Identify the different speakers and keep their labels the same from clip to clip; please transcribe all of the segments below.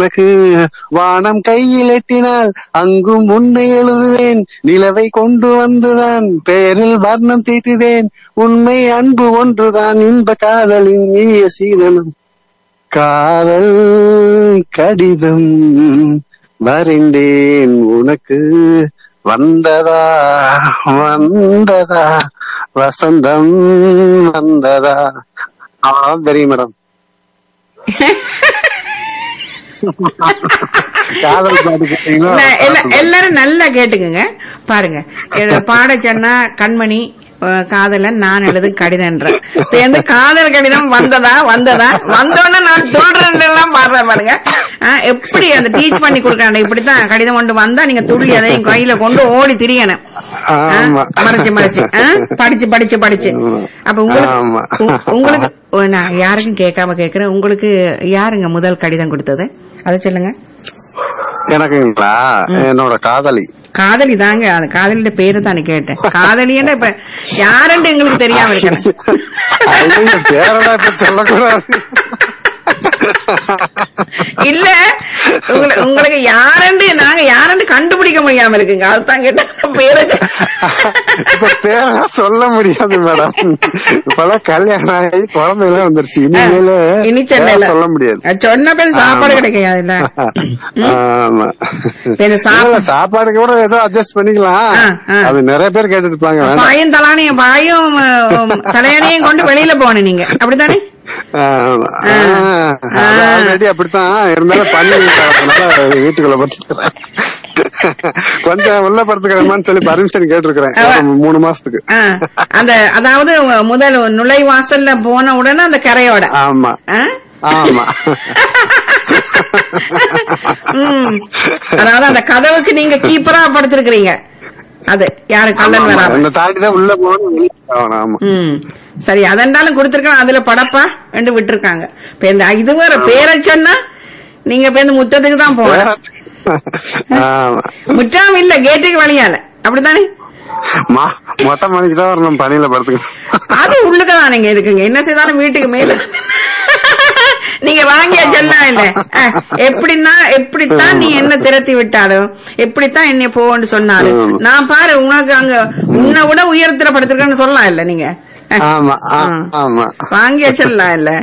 Speaker 1: உனக்கு வானம் கையில் எட்டினால் அங்கும் உன்னை எழுதுவேன் நிலவை கொண்டு வந்துதான் பெயரில் வர்ணம் தீட்டுவேன் உண்மை அன்பு ஒன்றுதான் இன்ப காதலின் இனிய சீதனம் காதல் கடிதம் வரைந்தேன் உனக்கு வந்ததா வந்ததா வசந்தம் வந்ததா அவ்வளவுதான் தெரியும் மேடம் காதல் பாட்டு கேட்டீங்களா
Speaker 2: நான் எல்லா- எல்லாரும் நல்லா கேட்டுக்குங்க பாருங்க என்னோட பாட சொன்னா கண்மணி அஹ், காதலன் நான் எழுது கடிதம்ன்றேன் இப்ப எந்த காதல் கடிதம் வந்ததா வந்ததா வந்தோடனே நான் சொல்றேன் எல்லாம் பாடுறேன் பாருங்க அஹ், எப்படி அந்த டீச் பண்ணி கொடுக்கறாங்க இப்படித்தான் கடிதம் கொண்டு வந்தா நீங்க துள்ளி அதையும் கையில கொண்டு ஓடி திரியணும் அஹ்,
Speaker 1: ஆமா
Speaker 2: மறைச்சு மறைச்சு அஹ், படிச்சு படிச்சு படிச்சு அப்ப உங்களுக்கு
Speaker 1: ஆமா.
Speaker 2: உ- உங்களுக்கு ஓ, நான் யாருக்கும் கேட்காம கேக்குறேன் உங்களுக்கு யாருங்க முதல் கடிதம் கொடுத்தது அதை சொல்லுங்க
Speaker 1: எனக்குங்களா என்னோட காதலி
Speaker 2: காதலி தாங்க அந்த காதலியோட பேரு தானே கேட்டேன் காதலின்னா இப்ப யாருன்னு எங்களுக்கு தெரியாம இருக்கணும்
Speaker 1: ஐயோ, பேரெல்லாம் இப்ப சொல்லக்கூடாது
Speaker 2: இல்ல உங்களை- உங்களுக்கு யாருன்னு நாங்க யாருன்னு கண்டுபிடிக்க முடியாம இருக்குங்க அதுதான் கேட்டேன் பேரை சொ-
Speaker 1: இப்ப பேரா சொல்ல முடியாது மேடம் இப்பெல்லாம் கல்யாணம் ஆகி குழந்தை எல்லாம் வந்துருச்சு இனிமேல
Speaker 2: இனி
Speaker 1: பேரை
Speaker 2: சென்னையில
Speaker 1: சொல்ல முடியாது
Speaker 2: சொன்ன பேர் சாப்பாடு
Speaker 1: ஆமா.
Speaker 2: கிடைக்காதுல்ல
Speaker 1: ஆமா
Speaker 2: இப்ப இந்த சாப்பா-
Speaker 1: இல்ல, சாப்பாடு கூட ஏதோ அட்ஜஸ்ட் பண்ணிக்கலாம்
Speaker 2: ஆ, ஆ.
Speaker 1: அது நிறைய பேர் கேட்டுட்டு இருப்பாங்க வேண்டாம்
Speaker 2: பாயும் தலானையும் பாயும் அஹ், தலையணையும் கொண்டு வெளியில போகணும் நீங்க அப்படித்தானே
Speaker 1: ஆல்ரெடி அப்படித்தான் இருந்தாலும் பண்ணி வீட்டுக்குள்ள படுத்துக்கிறேன் கொஞ்சம் உள்ள படுத்துக்கிறேன்னு சொல்லி பர்மிஷன் கேட்டிருக்கிறேன் ஒரு மூணு மாசத்துக்கு
Speaker 2: ஆ, அந்த அதாவது முதல் நுழைவாசல்ல போன உடனே அந்த கரையோட
Speaker 1: ஆமா
Speaker 2: ஆ?
Speaker 1: ஆமா
Speaker 2: ம். அதாவது அந்த கதவுக்கு நீங்க கீப்பரா படுத்திருக்கிறீங்க அது யாரு கள்ளன் வராம
Speaker 1: என்ன தாண்டி தான் உள்ள போகணும் வெளிய ஆகணும். ஆமா
Speaker 2: ம் சரி அதெண்டாலும் கொடுத்திருக்கணும் அதுல படப்பா ரெண்டு விட்டுருக்காங்க இப்ப இந்த இது வேற பேரை சொன்னா நீங்க இப்ப இந்த முத்தத்துக்கு தான் போகணும்
Speaker 1: ஆமா
Speaker 2: முற்றாம இல்ல கேட்டுக்கு வழியால அப்படித்தானே
Speaker 1: மா மொட்டை மணிக்கு தான் வரணும் பணியில படுத்துக்கணும்
Speaker 2: அது உள்ளுக்கதான் நீங்க இருக்குங்க என்ன செய்தாலும் வீட்டுக்கு மேல நீங்க வாங்கிய சொல்லாம் இல்ல அஹ், எப்படின்னா எப்படித்தான் நீ என்ன திரத்தி விட்டாலும் எப்படித்தான் என்னை போன்னு சொன்னாலும் நான் பாரு உனக்கு அங்க உன்னை விட உயரத்துல படுத்திருக்கேன்னு சொல்லலாம் இல்ல நீங்க அஹ்,
Speaker 1: ஆமா ஆ- ஆமா
Speaker 2: வாங்கிய சொல்லலாம் இல்ல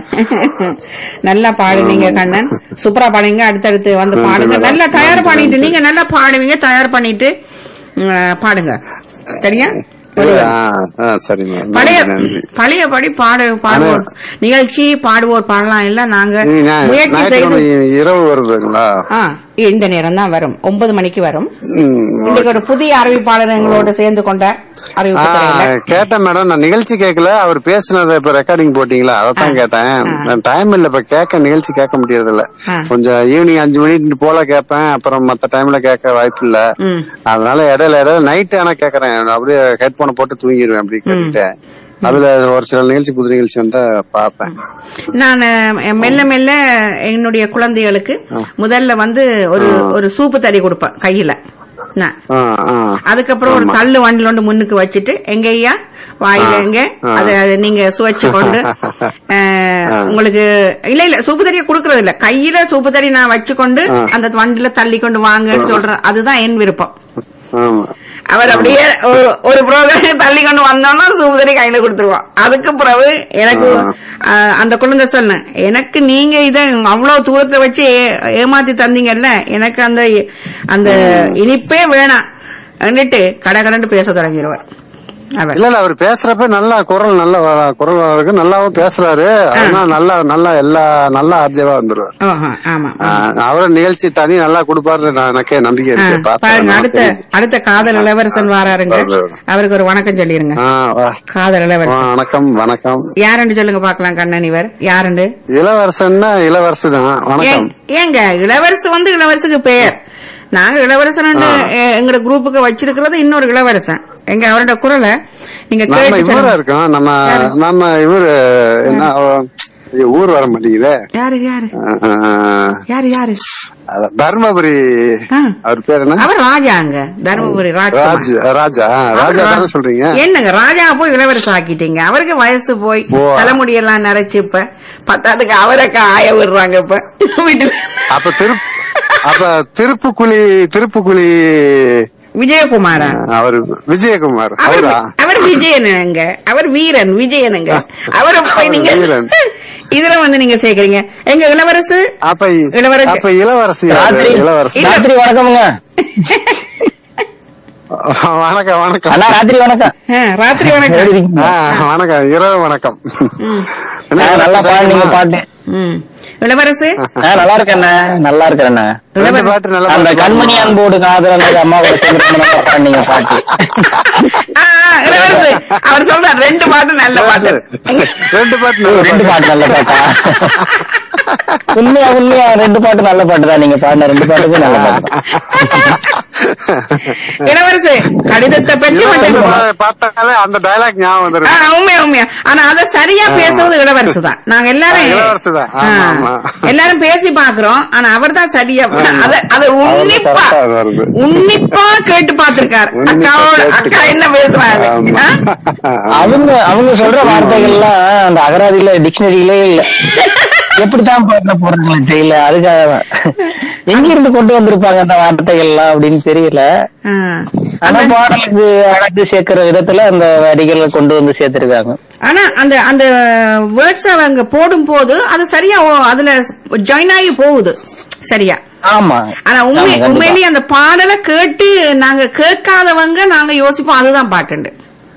Speaker 2: நல்லா பாடுனீங்க கண்ணன் சூப்பரா பாடுங்க அடுத்தடுத்து வந்து பாடுங்க நல்லா தயார் பண்ணிட்டு நீங்க நல்லா பாடுவீங்க தயார் பண்ணிட்டு உம், பாடுங்க சரியா
Speaker 1: ஆ, ஆ, சரிங்க
Speaker 2: பழைய
Speaker 1: நன்றி, நன்றி
Speaker 2: பழையபடி பாடு பாடுவோர் நிகழ்ச்சி பாடுவோர் பாடலாம் இல்ல நாங்க
Speaker 1: நீ ஞா-
Speaker 2: முயற்சி செய்து
Speaker 1: ஞாயிற்றுக்கிழமை இரவு வருதுங்களா
Speaker 2: ஆ, இந்த நேரம் தான் வரும் ஒன்பது மணிக்கு வரும்
Speaker 1: ம்,
Speaker 2: இன்னைக்கு ஒரு புதிய அறிவிப்பாளர் எங்களோட சேர்ந்து கொண்ட
Speaker 1: ஆ,
Speaker 2: அறிவிப்பு துறையில
Speaker 1: கேட்டேன் மேடம் நான் நிகழ்ச்சி கேட்கல அவர் பேசுனதை இப்ப ரெக்கார்டிங் போட்டீங்களா அதான் கேட்டேன் டைம் இல்ல இப்ப கேட்க நிகழ்ச்சி கேட்க முடியறது இல்ல
Speaker 2: ஆ.
Speaker 1: கொஞ்சம் ஈவினிங் அஞ்சு மணி போல கேட்பேன் அப்புறம் மத்த டைம்ல கேட்க வாய்ப்பு இல்ல
Speaker 2: ம்
Speaker 1: அதனால இடையில இடையில நைட் ஆனா கேக்குறேன் நான் அப்படியே ஹெட்போனை போட்டு தூங்கிடுவேன் அப்படி கேட்டுட்டு அதுல ஒரு சில நிகழ்ச்சி புது நிகழ்ச்சி வந்தா பாப்பேன்
Speaker 2: நான் அஹ், மெல்ல மெல்ல என்னுடைய குழந்தைகளுக்கு முதல்ல வந்து ஒரு ஒரு சூப்பு தறி கொடுப்பேன் கையில நான்
Speaker 1: ஆ, ஆ.
Speaker 2: அதுக்கப்புறம் ஒரு தள்ளு வண்டில் ஒன்று முன்னுக்கு வச்சுட்டு எங்க ஐயா வாயில எங்க அத அத நீங்க சுவைச்சு கொண்டு அஹ், உங்களுக்கு இல்ல இல்ல சூப்பு தறியை குடுக்கறது இல்ல கையில சூப்பு தறி நான் வச்சுக்கொண்டு அந்த வண்டில தள்ளி கொண்டு வாங்கன்னு சொல்றேன் அதுதான் என் விருப்பம்
Speaker 1: ஆமா
Speaker 2: அவர் அப்படியே ஒரு- ஒரு ப்ரோக்ராம் தள்ளி கொண்டு வந்தோம்னா சூப்பரி கையில கொடுத்துருவோம் அதுக்கு பிறகு எனக்கு அஹ், அந்த குழந்தை சொன்னேன் எனக்கு நீங்க இத அவ்வளவு தூரத்துல வச்சு ஏ- ஏமாத்தி தந்தீங்கல்ல எனக்கு அந்த அந்த இனிப்பே வேணாம் എന്നിട്ട് கட கடன்னு பேச தொடங்கிடுவார் அவர்
Speaker 1: இல்ல இல்ல அவர் பேசுறப்ப நல்லா குரல் நல்ல வ- குரல் இருக்கு நல்லாவும் பேசுறாரு அதனால நல்லா நல்லா எல்லா நல்லா ஆர்ஜவா வந்துருவாரு
Speaker 2: ஓஹோ, ஆமா
Speaker 1: அவர நிகழ்ச்சி தனி நல்லா கொடுப்பாரு நான் எனக்கே நம்பிக்கை
Speaker 2: ஆ,
Speaker 1: இருக்கு பார்த்தா
Speaker 2: பாருங்க
Speaker 1: நல்லா
Speaker 2: அடுத்த
Speaker 1: தெரியுது.
Speaker 2: அடுத்த காதல் இளவரசன் வாராருங்க
Speaker 1: வராரு.
Speaker 2: அவருக்கு ஒரு வணக்கம் சொல்லிருங்க
Speaker 1: ஆ, வா.
Speaker 2: காதல்
Speaker 1: ஆ,
Speaker 2: இளவரசன்
Speaker 1: வணக்கம் வணக்கம்
Speaker 2: யாருன்னு சொல்லுங்க பாக்கலாம் கண்ணன் இவர் யாருண்டு
Speaker 1: இளவரசன்னா இளவரசு தான் வணக்கம்
Speaker 2: ஏங்க- ஏங்க இளவரசு வந்து இளவரசுக்கு பெயர் நாங்க இளவரசன் எங்களோட குரூப்புக்கு வச்சிருக்கிறது இன்னொரு இளவரசன் எங்க அவரோட குரலை நீங்க
Speaker 1: நம்ம
Speaker 2: கேட்டு
Speaker 1: இவரா
Speaker 2: சொல்லுங்க.
Speaker 1: இருக்கோம் நம்ம நம்ம இவரு என்ன அவ- ஐயோ, ஊர் வர மாட்டேங்குதே
Speaker 2: யாரு யாரு
Speaker 1: ஆ, ஆ, ஆ.
Speaker 2: யாரு யாரு
Speaker 1: அதான், தர்மபுரி
Speaker 2: ஆ.
Speaker 1: அவர் பேர் என்ன
Speaker 2: அவர் ராஜாங்க தருமபுரி ராஜ்குமார்
Speaker 1: ராஜ் ராஜா ராஜா தானே சொல்றீங்க
Speaker 2: என்னங்க ராஜா போய் இளவரசு ஆக்கிட்டீங்க அவருக்கு வயசு போய்
Speaker 1: ஓ.
Speaker 2: தலைமுடியெல்லாம் நரைச்சு இப்ப பத்தாவதுக்கு அவரைக்கா ஆய விடுறாங்க இப்ப வீட்டுல
Speaker 1: அப்ப திரு அப்ப திருப்புக்குழி திருப்புக்குழி
Speaker 2: விஜயகுமாரா
Speaker 1: அவர் விஜயகுமார்
Speaker 2: அவர்
Speaker 1: அவரா
Speaker 2: அவர் விஜயனுங்க அவர் வீரன் விஜயனுங்க அவரை போய் நீங்க
Speaker 1: வீரன்.
Speaker 2: இதுல வந்து நீங்க சேர்க்கறீங்க எங்க இளவரசு
Speaker 1: அப்ப
Speaker 2: இளவரசி.
Speaker 1: அப்ப இளவரசி யாரு?
Speaker 3: ராத்திரி
Speaker 1: இளவரசி
Speaker 2: இல்ல.
Speaker 3: ராத்திரி வணக்கமுங்க
Speaker 1: வணக்கம் வணக்கம்
Speaker 3: அண்ணா ராத்திரி வணக்கம்
Speaker 2: ஆ, ராத்திரி
Speaker 3: எப்படி
Speaker 2: வணக்கம்
Speaker 3: இருக்கீங்க?
Speaker 1: ஆ, வணக்கம் இரவு வணக்கம்
Speaker 2: ம்,
Speaker 1: என்ன
Speaker 3: ஆ, நல்லா பாடுனீங்க பாட்டு
Speaker 2: ம். இளவரசு
Speaker 3: ஆ, நல்லா இருக்கேண்ணே நல்லா இருக்கிறேண்ணே
Speaker 1: ரெண்டு பாட்டு நல்ல
Speaker 3: அந்த
Speaker 1: பாட்டு
Speaker 3: கண்மணி அன்போடு காதல் அம்மா கூட சேர்ந்து ரொம்ப நல்லா பாடுனீங்க பாட்டு
Speaker 2: ஆ, ஆ, இளவரசு அவர் சொல்றார் ரெண்டு பாட்டு நல்ல பாட்டு
Speaker 1: ரெண்டு பாட்டு நல்ல
Speaker 3: ரெண்டு
Speaker 1: பாட்டு.
Speaker 3: பாட்டு நல்ல பாட்டா உண்மையா உண்மையா ரெண்டு பாட்டு நல்ல பாட்டு தான் நீங்க பாடின ரெண்டு பாட்டுக்கும் நல்ல பாட்டு தான்.
Speaker 2: இளவரசு கடிதத்தை பற்றி
Speaker 1: இளவரசி
Speaker 2: மட்டும்
Speaker 1: பா- பார்த்தாலே அந்த டயலாக் ஞாபகம்
Speaker 2: ஆ,
Speaker 1: வந்துரும்
Speaker 2: உண்மையா உண்மையா ஆனா அத சரியா பேசுறது இளவரசு தான் நாங்க எல்லாரும்
Speaker 1: ஆ, இளவரசு தான். ஆமா,
Speaker 2: ஆ,
Speaker 1: ஆமா.
Speaker 2: எல்லாரும் பேசி பாக்குறோம் ஆனா அவர் தான் சரியா அத அத உன்னிப்பா
Speaker 1: correct ஆ வருது.
Speaker 2: உன்னிப்பா கேட்டு பாத்திருக்காரு
Speaker 1: உன்னிப்பா
Speaker 2: அக்காவோட
Speaker 1: கேட்டு-
Speaker 2: அக்கா என்ன பேசுறாங்க
Speaker 1: ஆமா.
Speaker 2: ஆ?
Speaker 3: அவங்க அவங்க சொல்ற வார்த்தைகள்லாம் அந்த அகராதியில டிக்ஷனரியிலே இல்ல எப்படித்தான் பாட்டு போறாங்களே தெரியல அதுக்காக தான் எங்க இருந்து கொண்டு வந்திருப்பாங்க அந்த வார்த்தைகள்லாம் அப்படின்னு தெரியல
Speaker 2: ஆ.
Speaker 3: ஆனா பாடலுக்கு அழகு சேர்க்கிற விதத்துல அந்த வரிகளை கொண்டு வந்து சேர்த்திருக்காங்க
Speaker 2: ஆனா அந்த அந்த வேர்ட்ஸ் அவங்க போடும் போது அது சரியா ஓ- அதுல ஜாயின் ஆகி போகுது சரியா
Speaker 3: ஆமா
Speaker 2: ஆனா உண்மை
Speaker 3: ஆமா, கண்டிப்பா.
Speaker 2: உண்மையிலேயே அந்த பாடலை கேட்டு நாங்க கேட்காதவங்க நாங்க யோசிப்போம் அதுதான் பாட்டுண்டு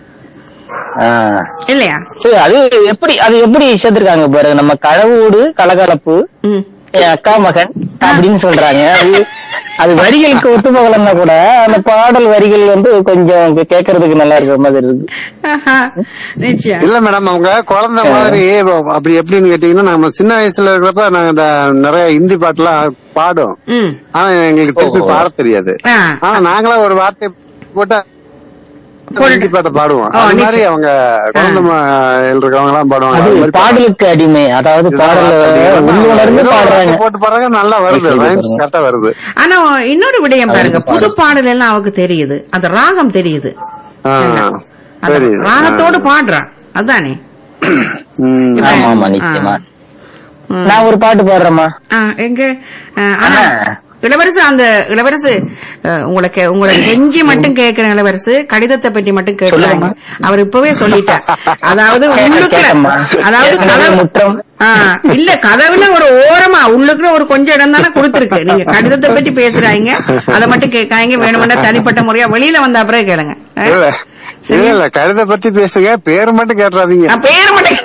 Speaker 3: ஆ.
Speaker 2: இல்லையா
Speaker 3: சரி, அது எப்படி அது எப்படி சேர்த்திருக்காங்க பாருங்க நம்ம கழவோடு கலகலப்பு
Speaker 2: ம்
Speaker 3: என் அக்கா மகன் அப்படின்னு சொல்றாங்க அது அது வரிகளுக்கு ஒத்துப்போகலன்னா கூட அந்த பாடல் வரிகள் வந்து கொஞ்சம் கேட்கறதுக்கு நல்லா இருக்கிற மாதிரி இருக்கு
Speaker 2: ஆஹா, நிச்சயம்
Speaker 1: இல்ல மேடம் அவங்க குழந்தை மாதிரி அப்படி எப்படின்னு கேட்டீங்கன்னா நம்ம சின்ன வயசுல இருக்கிறப்ப நாங்க இந்த நிறைய ஹிந்தி பாட்டுலாம் பாடும்
Speaker 2: ம்
Speaker 1: ஆனா எங்களுக்கு திருப்பி
Speaker 3: ஓ.
Speaker 1: பாட தெரியாது
Speaker 2: ஆ.
Speaker 1: ஆனா நாங்களா ஒரு வார்த்தை போட்டா
Speaker 2: போட்டு-
Speaker 1: ஹிந்தி பாட்டை பாடுவோம்
Speaker 2: ஓ,
Speaker 1: அது மாதிரி
Speaker 2: நிச்சயம்.
Speaker 1: அவங்க குழந்தை ம- இருக்கவங்க எல்லாம் பாடுவாங்க
Speaker 3: அது
Speaker 1: அது மாதிரி
Speaker 3: பாடலுக்கு அடிமை அதாவது பாடல உள்ளுணர்ந்து
Speaker 1: ஏதோ
Speaker 3: பாடுறாங்க
Speaker 1: வார்த்தை போட்டு பாடுறாங்க நல்லா வருது
Speaker 3: சரி,
Speaker 1: ரைம்ஸ்
Speaker 3: சரி.
Speaker 1: கரெக்டா வருது
Speaker 2: ஆனா இன்னொரு விடயம் பாருங்க
Speaker 3: அது
Speaker 2: புது
Speaker 3: பாடு.
Speaker 2: பாடல் எல்லாம் அவருக்கு தெரியுது அந்த ராகம் தெரியுது
Speaker 1: ஆ,
Speaker 2: அந்த
Speaker 1: சரி
Speaker 2: ராகத்தோடு பாடுறா அதானே
Speaker 1: ம்.
Speaker 2: இப்ப-
Speaker 3: ஆமா ஆமா நிச்சயமா
Speaker 2: ம்.
Speaker 3: நான் ஒரு பாட்டு பாடுறேம்மா
Speaker 2: ஆ, எங்க ஆ, ஆனா
Speaker 3: ஆ.
Speaker 2: இளவரசு அந்த இளவரசு ஆ, உங்களுக்கு உங்களுக்கு கெஞ்சி மட்டும் கேட்கிற இளவரசு கடிதத்தை பற்றி மட்டும் கேட்கலாங்க
Speaker 3: சொல்லுங்கம்மா.
Speaker 2: அவர் இப்பவே சொல்லிட்டார் அதாவது உள்ளுக்குள்ள
Speaker 3: கேட்டம்மா.
Speaker 2: அதாவது
Speaker 3: ஏற்கனவே
Speaker 2: கதவு
Speaker 3: முற்றம்.
Speaker 2: ஆ, இல்ல கதவுல ஒரு ஓரமா உள்ளுக்குள்ள ஒரு கொஞ்சம் இடம் தானே கொடுத்துருக்கு நீங்க கடிதத்தை பற்றி பேசுறாங்க அதை மட்டும் கேட்காங்க வேணுமெண்டா தனிப்பட்ட முறையா வெளியில வந்த அப்புறம் கேளுங்க ஆ?
Speaker 1: இல்ல
Speaker 2: சரி.
Speaker 1: இல்ல இல்ல கழுத பத்தி பேசுங்க பேர் மட்டும் கேட்டுறாதீங்க
Speaker 2: நான் பேர மட்டும்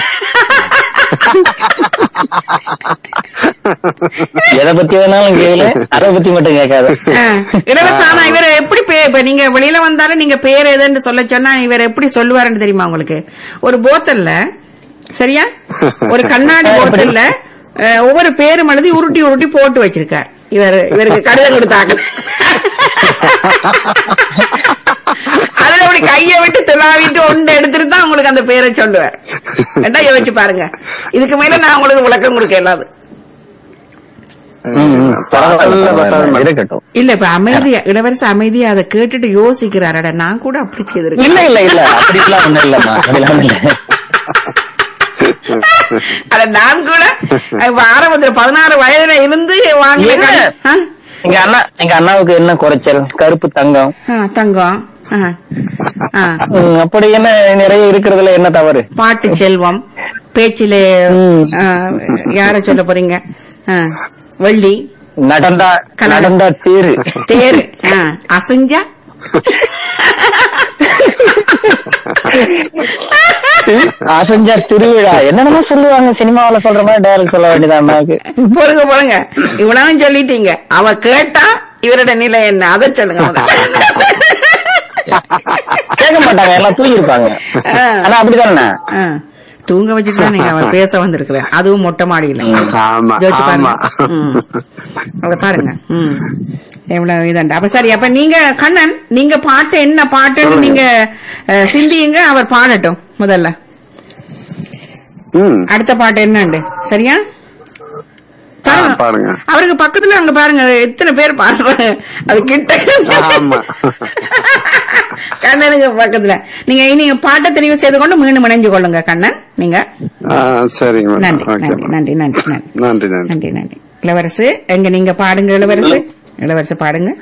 Speaker 3: எதை பத்தி வேணாலும் கேளு அதை பத்தி மட்டும் கேட்காத
Speaker 2: ஆ, இளவரசு ஆனா இவர் எப்படி பே- இப்ப நீங்க வெளியில வந்தாலும் நீங்க பேர் எதுன்னு சொல்ல சொன்னா இவர் எப்படி சொல்லுவாருன்னு தெரியுமா உங்களுக்கு ஒரு போத்தல்ல சரியா ஒரு கண்ணாடி போத்தல்ல அஹ், ஒவ்வொரு பேரும் எழுதி உருட்டி உருட்டி போட்டு வச்சிருக்கார் இவர் இவருக்கு கடிதம் கொடுத்தாங்க அதுல அப்படி கைய விட்டு துளாவிட்டு ஒன்று எடுத்துட்டு தான் உங்களுக்கு அந்த பேரை சொல்லுவார் என்ன யோசிச்சு பாருங்க இதுக்கு மேல நான் உங்களுக்கு விளக்கம் கொடுக்க இல்லாது
Speaker 3: ம், ம். பரவாயில்ல,
Speaker 1: பாடல்ல
Speaker 3: பரவாயில்ல.
Speaker 1: பட்டாலும்
Speaker 3: இருக்கட்டும்
Speaker 2: இல்ல இப்ப அமைதியா இளவரசு அமைதியா அதை கேட்டுட்டு யோசிக்கிறாரட நான் கூட அப்படி செய்திருக்கேன்
Speaker 3: இல்ல இல்ல இல்ல அப்படிலாம் ஒண்ணும் இல்லம்மா அப்படிலாம் இல்ல
Speaker 2: அட நான் கூட இப்ப ஆரம்பத்துல பதினாறு வயதுல இருந்து வாங்கின
Speaker 3: என்ன?
Speaker 2: கடி- ஆ?
Speaker 3: எங்க அண்ணா எங்க அண்ணாவுக்கு என்ன குறைச்சல் கருப்பு தங்கம்
Speaker 2: ஆ, தங்கம் ஆ. ஆ.
Speaker 3: ம், அப்படி என்ன நிறைய இருக்கிறதுல என்ன தவறு
Speaker 2: பாட்டு செல்வம் பேச்சிலே
Speaker 3: ம்.
Speaker 2: ஆ, யார சொல்ல போறீங்க ஆ, வள்ளி
Speaker 3: நடந்தா
Speaker 2: கலகம்.
Speaker 3: நடந்தா தேரு
Speaker 2: தேர் ஆ, அசைஞ்சா
Speaker 3: அசஞ்சா திருவிழா என்னென்னமோ சொல்லுவாங்க சினிமாவுல சொல்ற மாதிரி டைரக்ட் சொல்ல வேண்டியது அண்ணாவுக்கு
Speaker 2: போடுங்க போடுங்க இவ்வளவும் சொல்லிட்டீங்க அவ கேட்டா இவரோட நிலை என்ன அதை சொல்லுங்க முதல்ல.
Speaker 3: கேட்க மாட்டாங்க எல்லாம் தூங்கிருப்பாங்க
Speaker 2: ஆ.
Speaker 3: ஆனா அப்படிதானே
Speaker 2: ஆ, தூங்க வச்சுட்டு தான் நீங்க அவர் பேச வந்திருக்கிறேன் அதுவும் மொட்டை மாடியில
Speaker 1: ஆமா
Speaker 2: யோசிச்சு பாருங்க
Speaker 1: ஆமா
Speaker 2: ம். அத பாருங்க ம். எவ்வளவு இதாண்டா அப்ப சரி அப்ப நீங்க கண்ணன் நீங்க பாட்டு என்ன பாட்டுன்னு
Speaker 1: சொல்லுங்க.
Speaker 2: நீங்க அஹ், சிந்தியுங்க அவர் பாடட்டும் முதல்ல
Speaker 1: ம்
Speaker 2: அடுத்த பாட்டு என்னண்டு சரியா
Speaker 1: ஆ,
Speaker 2: பாருங்க.
Speaker 1: பாருங்க
Speaker 2: அவருக்கு பக்கத்துல அங்க பாருங்க எத்தனை பேர் பாடுறாங்க அது கிட்ட
Speaker 1: ஆமா
Speaker 2: கண்ணனுக்கு பக்கத்துல நீங்க இனி பாட்டை தெரிவு செய்து கொண்டு மீண்டும் இணைஞ்சு கொள்ளுங்க கண்ணன் நீங்க
Speaker 1: ஆ, சரிங்க மேடம்
Speaker 2: நன்றி
Speaker 1: ஓகே
Speaker 2: நன்றி நன்றி நன்றி நன்றி
Speaker 1: நன்றி நன்றி
Speaker 2: நன்றி நன்றி இளவரசு எங்க நீங்க பாடுங்க இளவரசு இளவரசு பாடுங்க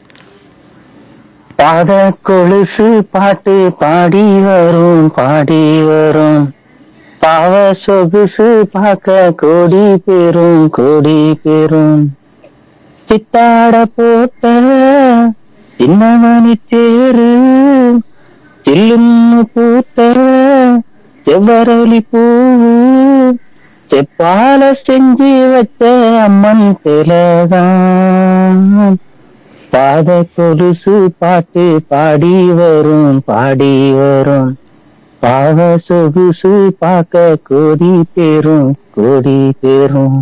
Speaker 3: பாத கொலுசு பாட்டு பாடி வரும் பாடி வரும் பாவ சொகுசு பார்க்க கோடி பெரும் கோடி பெரும் சித்தாட போட்ட சின்னமணி தேரு சில்லுன்னு பூத்த செவ்வரளி பூவு செப்பால செஞ்சு வச்ச அம்மன் சிலதான் பாத கொலுசு பாட்டு பாடி வரும் பாடி வரும் பாவ சொகுசு பார்க்க கோடி பேரும் கோடி பேரும்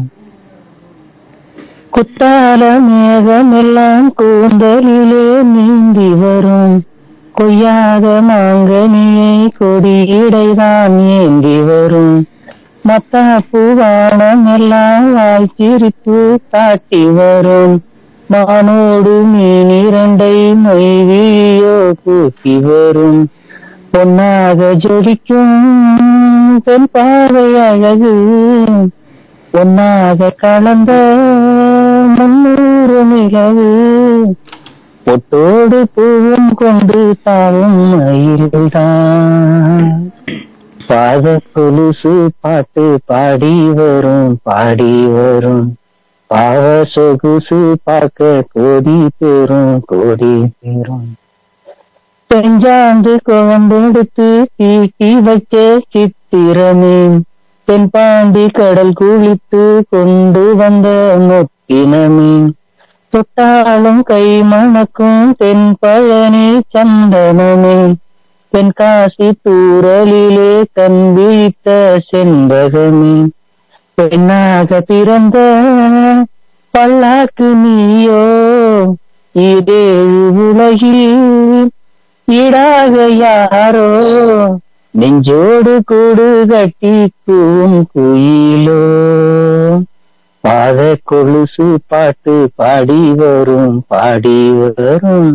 Speaker 3: குத்தால மேகம் எல்லாம் கூந்தலிலே நீந்தி வரும் கொய்யாத மாங்கனியை கொடியிடைதான் ஏந்தி வரும் மத்தாப்பு வானம் எல்லாம் வாய்ச்சிரிப்பு காட்டி வரும் மானோடு மீன் இரண்டை மொய்வியோ கூட்டி வரும் பொன்னாக ஜொலிக்கும் பெண் பாவை அழகு பொன்னாக கலந்த முன்னூறு நிலவு பொட்டோடு பூவும் கொண்டு தாவும் மயில்தான் பாத கொலுசு பாட்டு பாடி வரும் பாடி வரும் பாவ சொகுசு பார்க்க கோடி பேரும் கோடி பேரும் பெஞ்சாந்து குழம்பெடுத்து தீட்டி வைக்க சித்திரமே தென்பாண்டி கடல் குளித்து கொண்டு வந்த முத்தினமே தொட்டாலும் கை மணக்கும் தென் பழனி சந்தனமே தென்காசி தூரலிலே கண் விழித்த செண்பகமே பெண்ணாக பிறந்த பல்லாக்கு நீயோ இதேழு உலகில் ஈடாக யாரோ நெஞ்சோடு கூடு கட்டி கூவும் குயிலோ பாத கொலுசு பாட்டு பாடி வரும் பாடி வரும்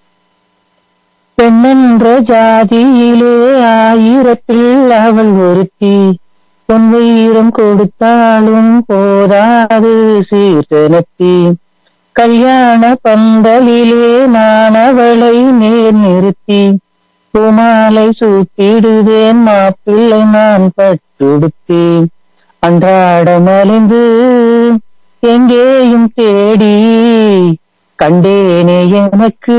Speaker 3: பெண்ணென்ற ஜாதியிலே ஆயிரத்தில் அவள் ஒருத்தி பொன் வீரம் கொடுத்தாலும் போதாது சீர்தனத்தி கல்யாண பந்தலிலே நான் அவளை நேர் நிறுத்தி பூமாலை சூட்டிடுவேன் மாப்பிள்ளை நான் பட்டுடுத்தேன் அன்றாட மலிந்து எங்கேயும் தேடி கண்டேனே எனக்கு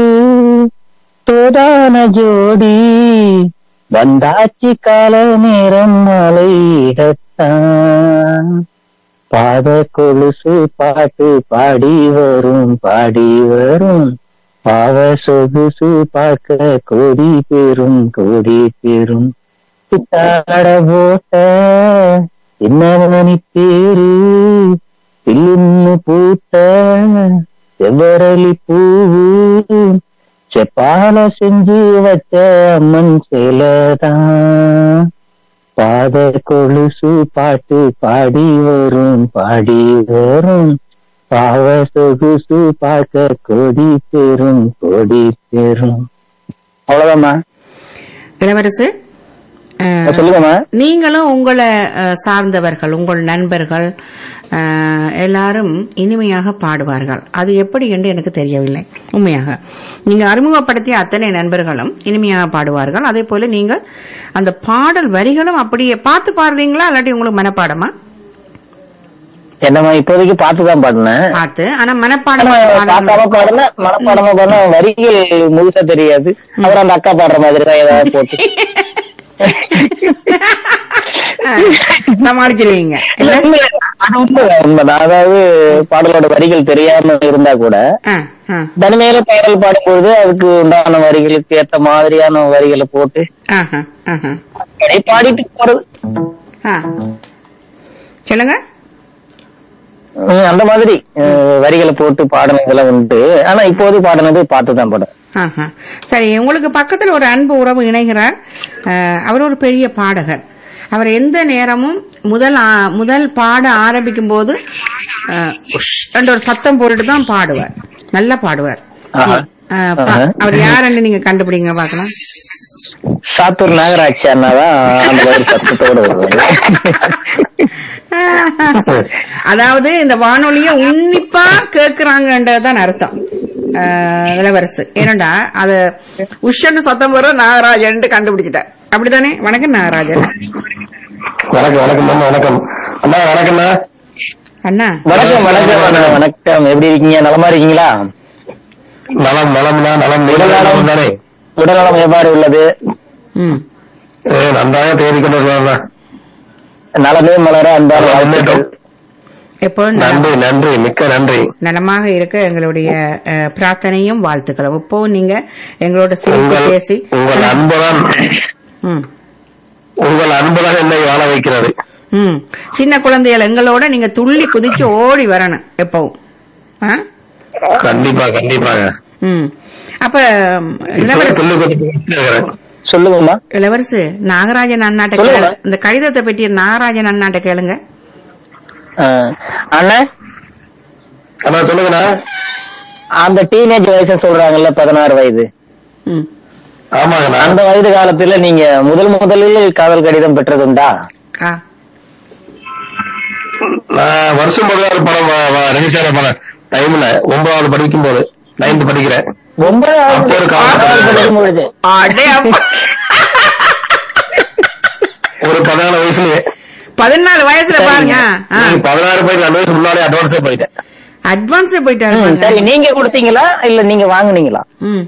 Speaker 3: தோதான ஜோடி வந்தாச்சி கால நேரம் மலையிடத்தான் பாத கொலுசு பாட்டு பாடி வரும் பாடி வரும் பாவ சொகுசு பார்க்க கோடி பெரும் கோடி பெரும் சித்தாட போட்ட சின்னமணி பேரு சில்லுன்னு பூத்த செவ்வரளி பூவு செப்பால செஞ்சு வச்ச அம்மன் சிலதான் பாத கொலுசு பாட்டு பாடி வரும் பாடி வரும் பாவ சொகுசு பார்க்க கொடி பெரும் கொடி பெரும் அவ்வளவுதாம்மா
Speaker 2: இளவரசு அஹ்,
Speaker 3: சொல்லுங்கம்மா
Speaker 2: நீங்களும் உங்களை அஹ், சார்ந்தவர்கள் உங்கள் நண்பர்கள் அஹ், எல்லாரும் இனிமையாக பாடுவார்கள் அது எப்படி என்று எனக்கு தெரியவில்லை உண்மையாக நீங்க அறிமுகப்படுத்திய அத்தனை நண்பர்களும் இனிமையாக பாடுவார்கள் அதே போல நீங்கள் அந்த பாடல் வரிகளும் அப்படியே பார்த்து பாடுறீங்களா இல்லாட்டி உங்களுக்கு மனப்பாடமா
Speaker 3: என்னம்மா இப்போதைக்கு பார்த்துதான் பாடினேன்
Speaker 2: பார்த்து ஆனா
Speaker 3: ஆனா,
Speaker 2: மனப்பாடம்
Speaker 3: பார்க்காம பாடின மனப்பாடமா பாடின வரிகள் முழுசா தெரியாது அப்புறம் அந்த அக்கா பாடுற மாதிரி தான் ஏதாவது போட்டு
Speaker 2: அஹ், சமாளிச்சிருவீங்க
Speaker 3: இல்ல,
Speaker 2: இல்ல
Speaker 3: உண்மை, அது உண்மைதான், உண்மைதான் அதாவது பாடலோட வரிகள் தெரியாம இருந்தா கூட
Speaker 2: அஹ், அஹ்,
Speaker 3: தனிமையில பாடல் பாடும்பொழுது அதுக்கு உண்டான வரிகளுக்கு ஏத்த மாதிரியான வரிகளை போட்டு
Speaker 2: ஆஹா, ஆஹா.
Speaker 3: அப்படியே பாடிட்டு போறது
Speaker 2: ஆ. சொல்லுங்க
Speaker 3: உம், அந்த மாதிரி அஹ், வரிகளை போட்டு பாடினதெல்லாம் உண்டு ஆனா இப்போது பாடினது பார்த்துதான் பாடுறேன்
Speaker 2: ஆஹா. சரி உங்களுக்கு பக்கத்தில் ஒரு அன்பு உறவு இணைகிறார் அஹ், அவர் ஒரு பெரிய பாடகர் அவர் எந்த நேரமும் முதல் ஆ- முதல் பாட ஆரம்பிக்கும் போது அஹ், உஷ் என்ற ஒரு சத்தம் போட்டுட்டு தான் பாடுவார் நல்லா பாடுவார்
Speaker 3: ஆஹா.
Speaker 2: அஹ், பா-
Speaker 3: ஆஹா.
Speaker 2: அவர் யாருன்னு நீங்க கண்டுபிடிங்க பார்க்கலாம்
Speaker 3: சாத்தூர் நாகராட்சி அண்ணா தான் அந்த மாதிரி சத்தத்தோட வருவாங்க
Speaker 2: அதாவது இந்த வானொலிய உன்னிப்பா கேக்குறாங்கன்றதுதான் அர்த்தம் ஆஹ், இளவரசு ஏனண்டா அது உஷன்னு சத்தம் வரும் நாகராஜன் கண்டுபிடிச்சிட்டேன் அப்படித்தானே வணக்கம் நாகராஜன்
Speaker 4: வணக்கம் வணக்கம் அம்மா வணக்கம் அண்ணா வணக்கம்ண்ணா
Speaker 2: அண்ணா
Speaker 3: வணக்கம் வணக்கம் வணக்கம், வணக்கம் எப்படி இருக்கீங்க நலமா இருக்கீங்களா
Speaker 4: நலம் நலம்ண்ணா நலம் நீங்க
Speaker 3: நலம்.
Speaker 4: நலம் தானே
Speaker 3: உடல்நலம் எவ்வாறு உள்ளது
Speaker 2: ம்
Speaker 4: ஏ, நன்றாக தேடி கொண்டு வருவாங்க
Speaker 3: நலமே மலர அன்பான
Speaker 4: நல்லா
Speaker 3: வாழ்த்துக்கள்
Speaker 4: முன்னேற்றம்.
Speaker 2: எப்பொழுதும் நலம்-
Speaker 4: நன்றி நன்றி மிக்க நன்றி
Speaker 2: நலமாக இருக்க எங்களுடைய அஹ், பிரார்த்தனையும் வாழ்த்துக்களும் இப்போ நீங்க எங்களோட சிரிப்பு
Speaker 4: உங்கள்
Speaker 2: பேசி
Speaker 4: உங்கள் அன்புதான்
Speaker 2: ம்
Speaker 4: உங்கள் அன்புதான் என்னை வாழ வைக்கிறது
Speaker 2: ம் சின்ன குழந்தைகள் எங்களோட நீங்க துள்ளி குதிச்சு ஓடி வரணும் எப்பவும் ஆ?
Speaker 4: கண்டிப்பா கண்டிப்பாங்க
Speaker 2: ம் அப்ப
Speaker 4: இப்பவே
Speaker 2: இளவரசு
Speaker 4: சொல்லி கொடுத்து இருக்கிறேன்
Speaker 3: சொல்லுங்கம்மா
Speaker 2: இளவரசு நாகராஜன் அண்ணாட்ட
Speaker 3: சொல்லுங்க.
Speaker 2: கேளு இந்த கடிதத்தை பற்றி நாகராஜன் அண்ணாட்ட கேளுங்க
Speaker 3: அஹ், அண்ணா
Speaker 4: அண்ணா சொல்லுங்கண்ணா
Speaker 3: அந்த டீனேஜ் வயசு சொல்றாங்கல்ல பதினாறு வயது
Speaker 2: ம்
Speaker 4: ஆமாங்கண்ணா
Speaker 3: அந்த வயது காலத்துல நீங்க முதல் முதலில் காதல் கடிதம் பெற்றதுண்டா
Speaker 2: ஆ
Speaker 4: நான் வருஷம் பதினாறு படம் ரிலீஸ் ஆன படம் டைம்ல ஒன்பதாவது படிக்கும் போது நைன்த் படிக்கிறேன்
Speaker 3: ஒன்பதாவது
Speaker 4: அப்போ ஒரு காதல்
Speaker 3: ஆறாவது
Speaker 4: கடிதம்.
Speaker 3: படிக்கும் பொழுது
Speaker 2: அடே அப்பா
Speaker 4: ஒரு பதினாலு வயசுலயே
Speaker 2: பதினாலு வயசுல பாருங்க
Speaker 4: பதினாறு போயிட்டு ரெண்டு வயசு முன்னாலே அட்வான்ஸே போயிட்டேன்
Speaker 2: அட்வான்ஸே போயிட்டாரு
Speaker 3: ம்,
Speaker 2: பாருங்க.
Speaker 3: சரி நீங்க கொடுத்தீங்களா இல்ல நீங்க வாங்குனீங்களா
Speaker 2: ம்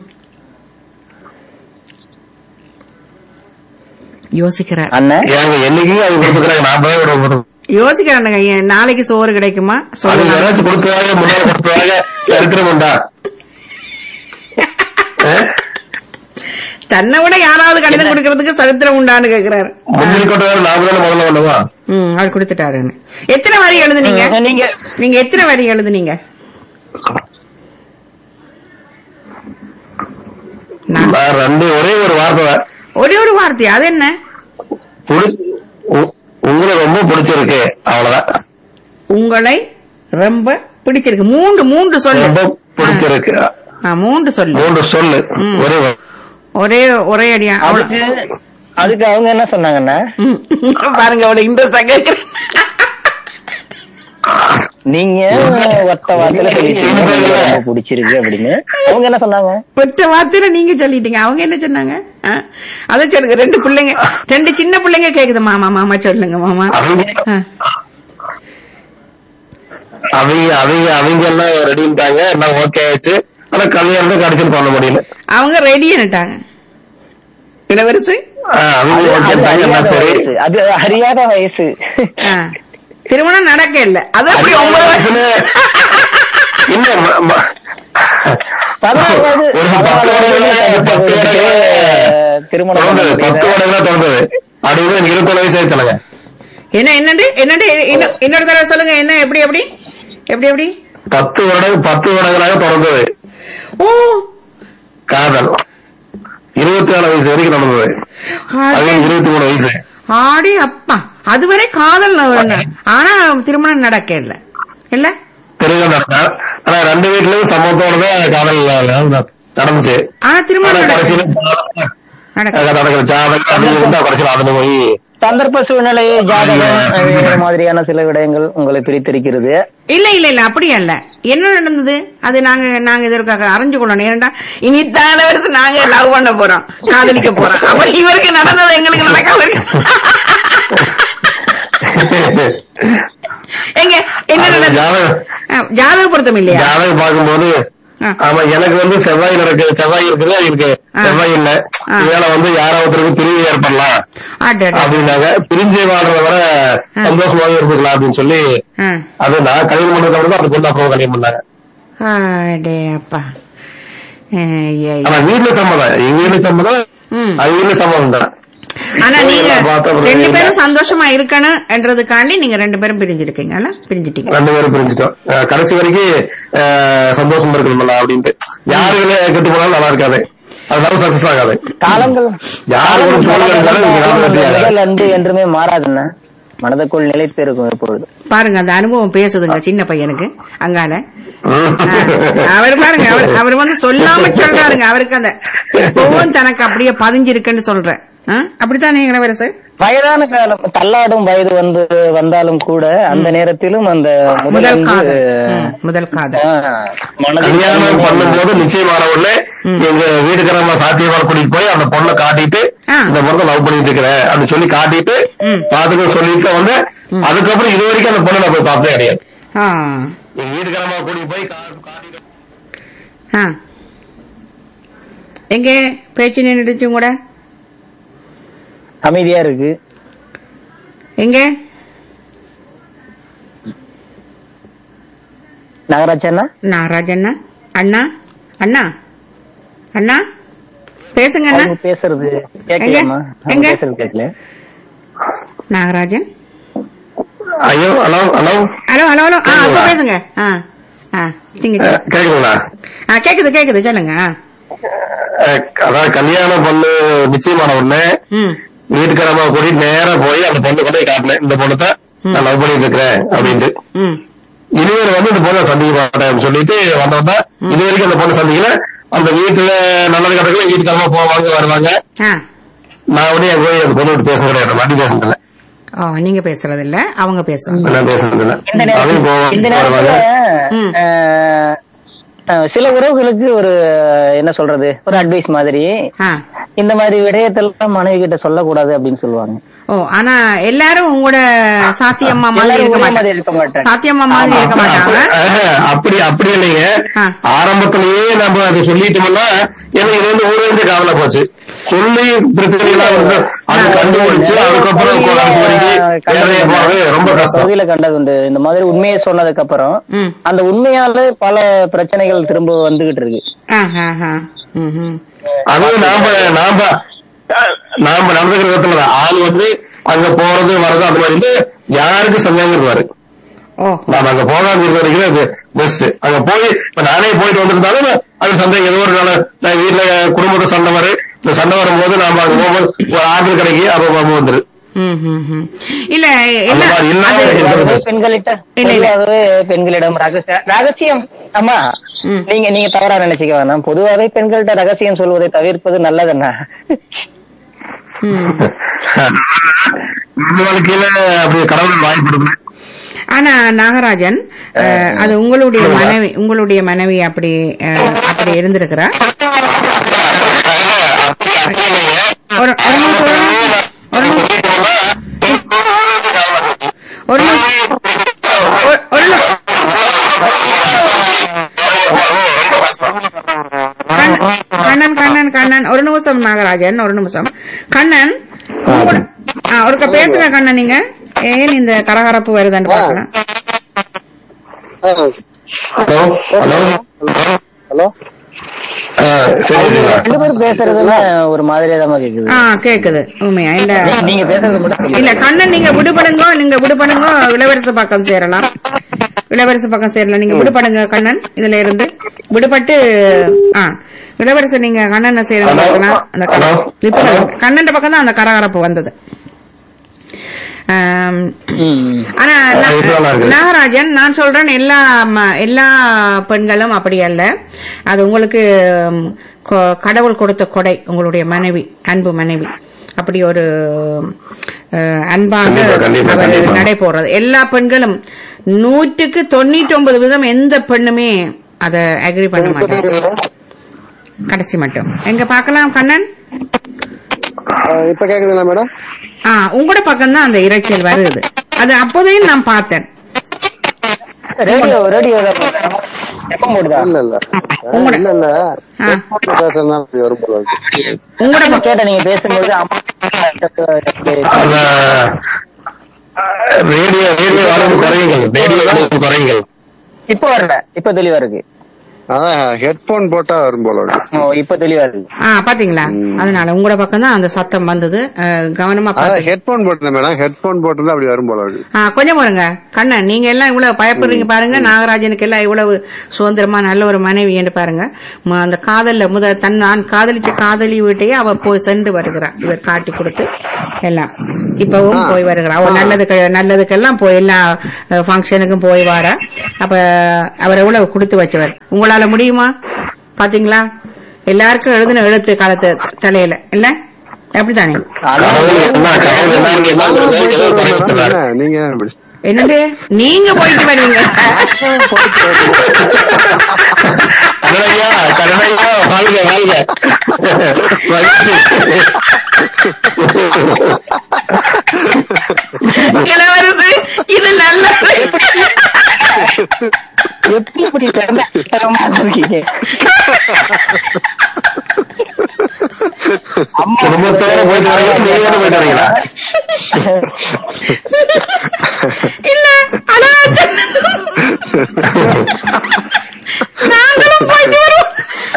Speaker 2: யோசிக்கிறார்
Speaker 3: அண்ணன்
Speaker 4: ஏங்க என்னைக்கு அது கொடுத்துக்கிறாங்க நான் போய் ஒரு
Speaker 2: யோசிக்கிறானுங்க ஏன் நாளைக்கு சோறு கிடைக்குமா
Speaker 4: அது
Speaker 2: சொல்லுங்க
Speaker 4: யாராச்சும் கொடுத்ததாக முன்னால கொடுத்ததாக சரித்திரம் உண்டா அஹ்?
Speaker 2: தன்னை விட யாராவது கடிதம் கொடுக்கறதுக்கு சரித்திரம் உண்டான்னு கேக்குறாரு
Speaker 4: முந்திரி கொட்டதாக நாம தானே முதல்ல பண்ணுவா
Speaker 2: ம் அவர் கொடுத்துட்டாருன்னு எத்தனை வரி எழுதுனீங்க
Speaker 3: ம், நீங்க
Speaker 2: நீங்க எத்தனை வரி எழுதுனீங்க நான்
Speaker 4: நான் ரெண்டு ஒரே ஒரு வார்த்தை தான்.
Speaker 2: ஒரே ஒரு வார்த்தை அது என்ன
Speaker 4: புடி- உ- உங்களை ரொம்ப பிடிச்சிருக்கு அவ்வளவுதான்
Speaker 2: உங்களை ரொம்ப பிடிச்சிருக்கு மூன்று மூன்று சொல்லு
Speaker 4: ரொம்ப பிடிச்சிருக்கு
Speaker 2: ஆ, மூன்று சொல்லு
Speaker 4: மூன்று சொல்லு
Speaker 2: ம்.
Speaker 4: ஒரே வா-
Speaker 2: ஒரே ஒரே அடியா அவ்வளவு
Speaker 3: அதுக்கு அதுக்கு அவங்க என்ன சொன்னாங்கண்ணா
Speaker 2: ம். பாருங்க அவ்வளவு இன்ட்ரெஸ்டா கேக்குறேன்
Speaker 3: நீங்க ஒத்த வார்த்தையில சொல்லிட்டீங்க உங்களுக்கு ரொம்ப பிடிச்சிருக்கு அப்படின்னு அவங்க என்ன சொன்னாங்க
Speaker 2: ஒற்ற வார்த்தையில நீங்க சொல்லிட்டீங்க அவங்க என்ன சொன்னாங்க ஆ? அதை சொல்லுங்க ரெண்டு பிள்ளைங்க ரெண்டு சின்ன பிள்ளைங்க கேக்குது மாமா மாமா சொல்லுங்க மாமா
Speaker 4: அவங்க
Speaker 2: ஆ.
Speaker 4: அவங்க அவங்க அவங்க எல்லாம் ரெடிட்டாங்க எல்லாம் ஓகே ஆயிடுச்சு ஆனா கல்யாணம் கடைசியில் பண்ண முடியல
Speaker 2: அவங்க ரெடின்னுட்டாங்க இளவரசு
Speaker 4: ஆஹ் அவங்க
Speaker 3: அது-
Speaker 4: ஓகே
Speaker 3: அது
Speaker 4: தாங்க
Speaker 3: அறியாத
Speaker 4: சரி
Speaker 3: வயசு அது அறியாத வயசு
Speaker 2: ஆ. திருமணம் நடக்க இல்ல அது அப்படி ஒன்பது வயசு
Speaker 4: இல்ல ம- ம-
Speaker 3: பதினாறு வயது
Speaker 4: ஒரு
Speaker 3: பதினாறு
Speaker 4: பத்து
Speaker 3: வயதுல
Speaker 4: வருடங்களா-
Speaker 3: கடிதம்
Speaker 4: பத்து
Speaker 3: கொடுத்துட்டு,
Speaker 4: வருடங்களா
Speaker 3: திருமணம் பண்ண
Speaker 4: திறந்தது பத்து
Speaker 3: முடியல.
Speaker 4: வருடங்களா திறந்தது அடுத்து எனக்கு இருபத்தொரு வயசு ஆயிடுச்சுலங்க
Speaker 2: என்ன என்னண்டு என்னண்டு இன்னொ- இன்னொரு தடவை சொல்லுங்க என்ன எப்படி எப்படி எப்படி எப்படி
Speaker 4: பத்து வருடம் பத்து வருடங்களாக திறந்தது
Speaker 2: ஓ
Speaker 4: காதல் இருபத்தி நாலு வயசு வரைக்கும் நடந்தது அது
Speaker 2: ஆடே.
Speaker 4: இருபத்தி மூணு வயசு
Speaker 2: ஆடி அப்பா அதுவரை காதல் ந- ஆனா திருமணம் நடக்க இல்ல இல்ல
Speaker 4: திரும்ப நடந்தா ஆனா ரெண்டு வீட்லயும் சமத்தோட தான் காதல் நடந்துச்சு
Speaker 2: ஆனா
Speaker 4: ஆனா
Speaker 2: திருமணம் நடக்க
Speaker 4: கடைசியில
Speaker 2: நடக்க
Speaker 4: நடக்கிற ஜாதகம் அது இருந்தா கடைசியில் அதுல போய்
Speaker 3: சந்தர்ப்ப சூழ்நிலை ஜாதகம்
Speaker 4: ஐயா.
Speaker 3: வேறு மாதிரியான சில விடயங்கள் உங்களை பிரித்திருக்கிறது
Speaker 2: இல்ல இல்ல இல்ல அப்படி அல்ல என்ன நடந்தது அது நாங்க நாங்க இதற்காக அறிஞ்சு கொள்ளணும் ஏன்டா இனி தலைவரசு நாங்க லவ் பண்ண போறோம் காதலிக்க போறோம் அப்ப இவருக்கு நடந்தது எங்களுக்கு நடக்காம இருக்கு எங்க என்ன
Speaker 4: அது
Speaker 2: நடந்தது
Speaker 4: ஜாதகம்
Speaker 2: ஆ, ஜாதக பொருத்தம் இல்லையா
Speaker 4: ஜாதகம் பார்க்கும்போது
Speaker 2: ஆ.
Speaker 4: ஆமா எனக்கு வந்து செவ்வாய் நடக்கு செவ்வாய் இருக்குது அது இருக்கு
Speaker 2: ஆ.
Speaker 4: செவ்வாய் இல்ல
Speaker 2: ஆ.
Speaker 4: இதனால வந்து யாரோ ஒருத்தருக்கு பிரிவு ஏற்படலாம்
Speaker 2: அடடா.
Speaker 4: அப்படின்னாங்க பிரிஞ்சு வாழ்றத விட
Speaker 2: ஆ.
Speaker 4: சந்தோஷமாவே இருந்துக்கலாம் அப்படின்னு சொல்லி
Speaker 2: ஆ.
Speaker 4: அது நான் கல்யாணம் பண்ணதுக்கு அப்புறம் தான் அது பொண்ணு அப்புறம் கல்யாணம் பண்ணாங்க
Speaker 2: அடே அப்பா ஐயா, ஐயா.
Speaker 4: ஆனா வீட்டுல சம்மதம் எங்க வீட்டுல சம்மதம்
Speaker 2: ம்.
Speaker 4: அது வீட்டுல சம்மதம் தான்
Speaker 2: ஆனா நீங்க
Speaker 4: பார்த்தா அப்புறம்
Speaker 2: ரெண்டு
Speaker 4: இல்ல.
Speaker 2: பேரும் சந்தோஷமா இருக்கணும் என்றதுக்காண்டி நீங்க ரெண்டு பேரும் பிரிஞ்சிருக்கீங்கல்ல பிரிஞ்சிட்டீங்க
Speaker 4: ரெண்டு பேரும் பிரிஞ்சுட்டோம் அஹ் கடைசி வரைக்கும் அஹ், சந்தோஷமா இருக்கணும்ல அப்படின்ட்டு யாருக்குள்ளே கெட்டு போனாலும் நல்லா இருக்காது அதனால சக்சஸ் ஆகாது
Speaker 3: காலங்கள்
Speaker 4: யார் ஒரு பொருள் இருந்தாலும் இங்க நாம வெற்றி ஆகாது.
Speaker 3: முதல் அன்பு என்றுமே மாறாதுண்ணா மனதுக்குள் நிலைத்து இருக்கும் எப்பொழுது
Speaker 2: பாருங்க அந்த அனுபவம் பேசுதுங்க சின்ன பையனுக்கு அங்கால
Speaker 4: ம்.
Speaker 2: ஆ, அவர் பாருங்க அவர் அவர் வந்து சொல்லாம சொல்றாருங்க அவருக்கு அந்த எப்பவும் தனக்கு அப்படியே பதிஞ்சிருக்குன்னு சொல்றேன் ஆ? அப்படித்தானே இளவரசு
Speaker 3: வயதான காலம் தள்ளாடும் வயது வந்து வந்தாலும் கூட அந்த நேரத்திலும் அந்த முதல்
Speaker 2: முதல்
Speaker 3: வந்து,
Speaker 2: காதல் ம், முதல் காதல்
Speaker 3: ஆ, மனதில்
Speaker 4: கல்யாணம் பண்ணும்போது நிச்சயமான உடனே எங்க வீட்டுக்காரமா சாத்தியமான கூட்டிட்டு போய் அந்த பொண்ணை காட்டிட்டு
Speaker 2: ஆ.
Speaker 4: இந்த பொண்ணை லவ் பண்ணிட்டு இருக்கிறேன் அப்படின்னு சொல்லி காட்டிட்டு
Speaker 2: ம்.
Speaker 4: பாத்துக்க சொல்லிட்டு வந்து அதுக்கப்புறம் இது வரைக்கும் அந்த பொண்ணை நான் போய் பார்த்ததே கிடையாது
Speaker 2: ஆ
Speaker 4: எங்க வீட்டுக்காரமா கூட்டிட்டு போய் கா- காட்டிட்டு
Speaker 2: ஆ எங்க பேச்சு நின்றுச்சு கூட
Speaker 3: அமைதியா இருக்கு
Speaker 2: எங்க
Speaker 3: நாகராஜ் அண்ணா
Speaker 2: நாகராஜ் அண்ணா அண்ணா அண்ணா அண்ணா பேசுங்க அண்ணா
Speaker 3: அவங்க பேசுறது கேட்கலாமா அவங்க
Speaker 2: எங்க?
Speaker 3: பேசுறது கேட்கல
Speaker 2: நாகராஜன்
Speaker 4: ஐயோ hello hello
Speaker 2: hello hello hello ஆ அப்ப
Speaker 4: கேக்குதா?
Speaker 2: பேசுங்க ஆ ஆ நீங்க
Speaker 4: அஹ், கேக்குதுங்களா
Speaker 2: ஆ கேக்குது கேக்குது சொல்லுங்க ஆ.
Speaker 4: அஹ், அதாவது கல்யாணம் பொண்ணு நிச்சயமான உடனே
Speaker 2: ம்
Speaker 4: வீட்டுக்காரமா கூட்டிட்டு நேரா போய் அந்த பொண்ணு கொண்டு போய் காட்டினேன் இந்த பொண்ணு தான் நான் லவ் பண்ணிட்டு இருக்கிறேன் அப்படின்ட்டு
Speaker 2: ம்
Speaker 4: இனிமேல் வந்து இந்த பொண்ணை சந்திக்க மாட்டேன் அப்படின்னு சொல்லிட்டு வந்தவன் இது வரைக்கும் அந்த பொண்ணு சந்திக்கல அந்த வீட்டுல நல்லது கட்டத்துல வீட்டுக்காரமா போவாங்க வருவாங்க
Speaker 2: ஆ
Speaker 3: நான் உடனே அங்க போய் அந்த பொண்ணு விட்டு பேச கிடையாது வண்டி பேசுறது இல்ல
Speaker 2: ஓ நீங்க பேசுறது இல்ல அவங்க பேசுவாங்க
Speaker 3: நான் பேசுறது இல்ல
Speaker 5: இந்த
Speaker 3: அதையும்
Speaker 5: நேரத்துல இந்த
Speaker 3: போவாங்க
Speaker 5: நேரத்துல
Speaker 3: வருவாங்க.
Speaker 2: ம்.
Speaker 5: அஹ், அஹ், சில உறவுகளுக்கு ஒரு என்ன சொல்றது ஒரு அட்வைஸ் மாதிரி
Speaker 2: ஆ
Speaker 5: இந்த மாதிரி விடயத்தெல்லாம் மனைவி கிட்ட சொல்லக்கூடாது அப்படின்னு சொல்லுவாங்க
Speaker 2: ஓ ஆனா எல்லாரும் உங்களோட சாத்தியம்மா மாதிரி
Speaker 5: எல்லாரும்
Speaker 2: இருக்க
Speaker 5: ஒரே மாதிரி
Speaker 2: மாட்டாங்க
Speaker 5: இருக்க மாட்டாங்க.
Speaker 2: சாத்தியம்மா மாதிரி இருக்க மாட்டாங்க
Speaker 3: ஆஹ், அப்படி அப்படி இல்லைங்க
Speaker 2: ஆ.
Speaker 3: ஆரம்பத்திலேயே நம்ம அதை சொல்லிட்டோம்னா எனக்கு இது வந்து ஊரே இருந்து காவல போச்சு சொல்லி பிரச்சனை எல்லாம் வந்து அது கண்டுபிடிச்சு அதுக்கப்புறம் கடைசி வரைக்கும் வேலையை போறது ரொம்ப கஷ்டம்
Speaker 5: பகுதியில கண்டது உண்டு இந்த மாதிரி உண்மையை சொன்னதுக்கு அப்புறம்
Speaker 2: ம்
Speaker 5: அந்த உண்மையால பல பிரச்சனைகள் திரும்ப வந்துகிட்டு இருக்கு
Speaker 2: ஆ ஆ ஆ ம் ம்
Speaker 3: அதுவும் நாம நாம நாம நடந்துக்கிற விதத்துல தான். ஆள் வந்து அங்க போறது வர்றது அந்த மாதிரி இருந்து யாருக்கும் சந்தேகம் இருப்பாரு
Speaker 2: ஓ
Speaker 3: நாம அங்க போகாம இருக்கிறதுக்கு அது பெஸ்ட் அங்க போய் இப்ப நானே போயிட்டு வந்திருந்தாலும் அது சந்தேகம் ஏதோ ஒரு நாள் நான் வீட்டுல குடும்பத்தை சண்டை வரும் இந்த சண்டை வரும்போது நாம அங்க போகும்போது ஒரு ஆறுதல் கிடைக்கி அப்ப பாம்பு வந்துரு
Speaker 2: ம் ம் ம் இல்ல
Speaker 3: அந்த
Speaker 2: என்ன
Speaker 3: மாதிரி இல்லாம
Speaker 2: அது-
Speaker 3: இருக்கிறது.
Speaker 5: பொதுவாகவே பெண்களிட்ட
Speaker 2: இல்ல, இல்ல.
Speaker 5: பொதுவாகவே பெண்களிடம் ரகசியம் ரகசியம் ஆமா
Speaker 2: ம்.
Speaker 5: நீங்க நீங்க தவறா நினைச்சுக்க வேணாம் பொதுவாகவே பெண்கள்கிட்ட ரகசியம் சொல்வதை தவிர்ப்பது நல்லதுன்னா
Speaker 2: ம்
Speaker 3: இந்த வாழ்க்கையில அப்படி கடவுள் வாய்ப்பு கொடுக்கணும்
Speaker 2: ஆனா நாகராஜன் அஹ், அது உங்களுடைய மனைவி உங்களுடைய மனைவி அப்படி அஹ், அப்படி இருந்திருக்கிறா ஒரு ஒரு நிமிஷம், ஒரு நிமிஷம், ஒரு நிமிஷம். ஒரு நிமிஷம் ஒரு- ஒரு நிமிஷம். கண்ணன், கண்ணன் கண்ணன் கண்ணன் ஒரு நிமிஷம் நாகராஜன் ஒரு நிமிஷம் கண்ணன் உங்களோட- ஆ, ஒருக்க பேசுங்க கண்ணன் நீங்க ஏன் இந்த கரகரப்பு வருதுன்னு பாக்கலாம்
Speaker 3: ஹலோ ஹலோ
Speaker 1: ஹலோ
Speaker 3: சரி சரிங்களா
Speaker 5: ரெண்டு பேரும் பேசுறதுல ஒரு மாதிரியா தான் கேக்குது
Speaker 2: ஆ கேக்குது உண்மையா இல்ல
Speaker 5: நீங்க பேசுறது மட்டும்
Speaker 2: இல்ல கண்ணன் நீங்க விடுபடுங்க நீங்க விடுபடுங்க இளவரசு பக்கம் சேரலாம் இளவரசு பக்கம் சேரலாம் நீங்க விடுபடுங்க கண்ணன் இதுல இருந்து விடுபட்டு ஆ இளவரசு நீங்க கண்ணனை சேருங்க பார்க்கலாம் அந்த கர-
Speaker 3: ஹலோ.
Speaker 2: இப்ப கண்ணன் பக்கம் தான் அந்த கரகரப்பு வந்தது ஆம்,
Speaker 5: ம்.
Speaker 2: ஆனா நா-
Speaker 3: இப்ப நல்லா இருக்குது.
Speaker 2: நாகராஜன் நான் சொல்றேன் எல்லா ம- எல்லா பெண்களும் அப்படி அல்ல அது உங்களுக்கு ம், கொ- கடவுள் கொடுத்த கொடை உங்களுடைய மனைவி அன்பு மனைவி அப்படி ஒரு அஹ், அன்பாக
Speaker 3: கண்டிப்பா, கண்டிப்பா,
Speaker 2: அவர்
Speaker 3: கண்டிப்பா.
Speaker 2: நடை போடுறது எல்லா பெண்களும் நூற்றுக்கு தொண்ணூற்றி ஒன்பது வீதம் எந்த பெண்ணுமே அதை அக்ரி பண்ண மாட்டாங்க கடைசி மட்டும் எங்க பார்க்கலாம் கண்ணன்
Speaker 1: அஹ் இப்ப கேக்குதுங்களா மேடம்
Speaker 2: ஆ உங்களோட பக்கம் தான் அந்த இரைச்சல் வருது அது அப்போதையும் நான் பார்த்தேன்
Speaker 5: ரேடியோ ரேடியோ எப்ப போடுதா
Speaker 1: இல்ல இல்ல
Speaker 2: உங்களோட-
Speaker 1: இல்ல இல்ல
Speaker 2: ஆ.
Speaker 1: headphone பேசுறதுனால அப்படி வரும் போல இருக்கு
Speaker 2: உங்களோட
Speaker 5: நான்
Speaker 2: பக்கம்
Speaker 5: கேட்டேன் நீங்க பேசும்போது அம்மா
Speaker 3: அந்த ரேடியோ ரேடியோ அளவு குறையுங்கள் ரேடியோ அளவு குறையுங்கள்
Speaker 5: இப்ப வரல இப்ப தெளிவா இருக்கு
Speaker 1: அதான் ஹெட்போன் போட்டா வரும் போல இருக்கு
Speaker 5: ஓ, இப்ப தெளிவா இருக்கு
Speaker 2: ஆ பாத்தீங்களா அதனால உங்களோட பக்கம் தான் அந்த சத்தம் வந்தது அஹ், கவனமா
Speaker 1: அதான்
Speaker 2: பாத்து
Speaker 1: ஹெட்போன் போட்டிருந்தேன் மேடம் ஹெட்போன் போட்டிருந்தா அப்படி வரும் போல இருக்கு
Speaker 2: ஆ கொஞ்சம் பாருங்க கண்ணன் நீங்க எல்லாம் இவ்வளவு பயப்படுறீங்க பாருங்க நாகராஜனுக்கு எல்லாம் இவ்வளவு சுதந்திரமா நல்ல ஒரு மனைவி என்று பாருங்க ம- அந்த காதல்ல முத தன் நான் காதலிச்ச காதலி வீட்டையே அவ போய் சென்று வருகிறார் இவர் காட்டி கொடுத்து எல்லாம் இப்பவும் போய் வருகிறார் அவ நல்லதுக்கு நல்லதுக்கெல்லாம் போய் எல்லா ஃபங்க்ஷனுக்கும் போய் வாரா அப்ப அவர் எவ்வளவு கொடுத்து வச்சவர் உங்களால முடியுமா பாத்தீங்களா எல்லாருக்கும் எழுதின எழுத்து காலத்து தலையில இல்ல அப்படித்தானே
Speaker 4: கடவுள் என்ன கடவுள் எல்லாரும் எல்லாரும் ஏதோ ஒரு குறை வச்சிருக்காரு.
Speaker 1: நீங்க ஏன் இப்படி?
Speaker 2: என்னது நீங்க போயிட்டு வருவீங்க
Speaker 4: கருணையா கருணையா வாழ்க வாழ்க மகிழ்ச்சி.
Speaker 2: இளவரசு இது நல்ல
Speaker 3: எப்படி இப்படி திறந்தமா இருக்கீங்க அம்மா
Speaker 4: குடும்பத்தோட போயிட்டு வரீங்களா நீங்களோட போயிட்டு வரீங்களா
Speaker 2: இல்ல ஆனா நாங்களும் போயிட்டு வருவோம்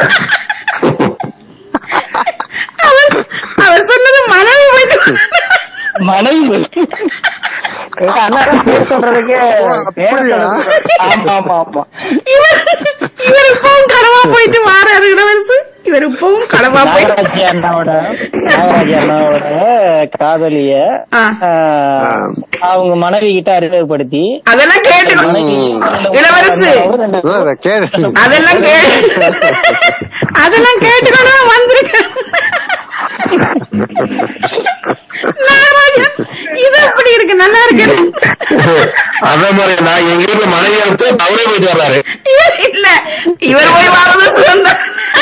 Speaker 2: அவர் அவர் சொன்னது மனைவி போயிட்டு வருவோம்.
Speaker 3: மனைவி எங்க அண்ணா பேர் சொல்றதுக்கே பேர்
Speaker 1: அப்படியா?
Speaker 3: சொல்றதுக்கு- ஆமா ஆமா ஆமா
Speaker 2: இவர் இவர் இப்பவும் கடவா போயிட்டு வாராரு இளவரசு இவர் இப்பவும் கடவா போயிட்டு
Speaker 3: நாகராஜி அண்ணாவோட நாகராஜி அண்ணாவோட காதலிய
Speaker 2: ஆ.
Speaker 3: ஆஹ், அவங்க மனைவி கிட்ட அறிமுகப்படுத்தி
Speaker 2: அதெல்லாம் கேட்டுக்கணும் இளவரசு
Speaker 1: அதான் இதை கேளு.
Speaker 2: அதெல்லாம் கே அதெல்லாம் கேட்டுக்கொண்டு தான் வந்திருக்கேன் நாகராஜன் இது எப்படி இருக்கு நல்லா இருக்கு
Speaker 4: அதே மாதிரி நான் எங்க வீட்டுல மனைவி அனுப்பிச்சு அவரே போயிட்டு வர்றாரு
Speaker 2: இவர் இல்ல இவர் போய் வாழ்றது சுதந்திரம்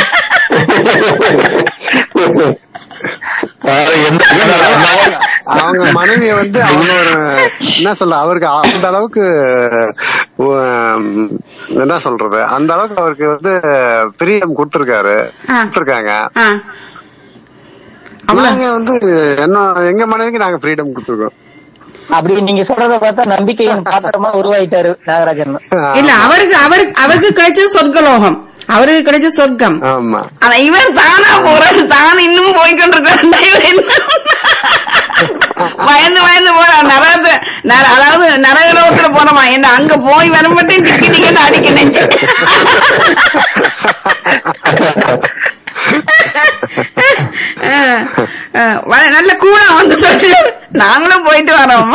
Speaker 4: வேற எந்த
Speaker 1: அவங்க மனைவிய வந்து அவங்க ஒரு என்ன சொல்ற அவருக்கு அந்த அளவுக்கு உம், என்ன சொல்றது அந்த அளவுக்கு அவருக்கு வந்து பிரியம் கொடுத்திருக்காரு
Speaker 2: ஆ.
Speaker 1: கொடுத்திருக்காங்க
Speaker 2: ஆ. அவ்வளவு
Speaker 1: நாங்க வந்து என்ன எங்க மனைவிக்கு நாங்க ஃப்ரீடம் கொடுத்துருக்கோம்
Speaker 3: அப்படி நீங்க சொல்றத பார்த்தா நம்பிக்கையின் பாத்திரமா உருவாயிட்டாரு நாகராஜன்
Speaker 2: இல்ல அவருக்கு அவருக்கு அவருக்கு கிடைச்ச சொர்க்கலோகம் அவருக்கு கிடைச்ச சொர்க்கம்
Speaker 1: ஆமா
Speaker 2: ஆனா இவர் தானா போறாரு தான் இன்னும் போய்கொண்டிருக்காரு இவர் என்ன பயந்து பயந்து போறார் நரகத்து நர- அதாவது நரகலோகத்துல போனோமா என்ன அங்க போய் வர மட்டும் டிக்கி டிக்கெட் அடிக்க நெஞ்சு அஹ், அஹ், வ- நல்ல கூலா வந்து சொல்லி நாங்களும் போயிட்டு வரோம்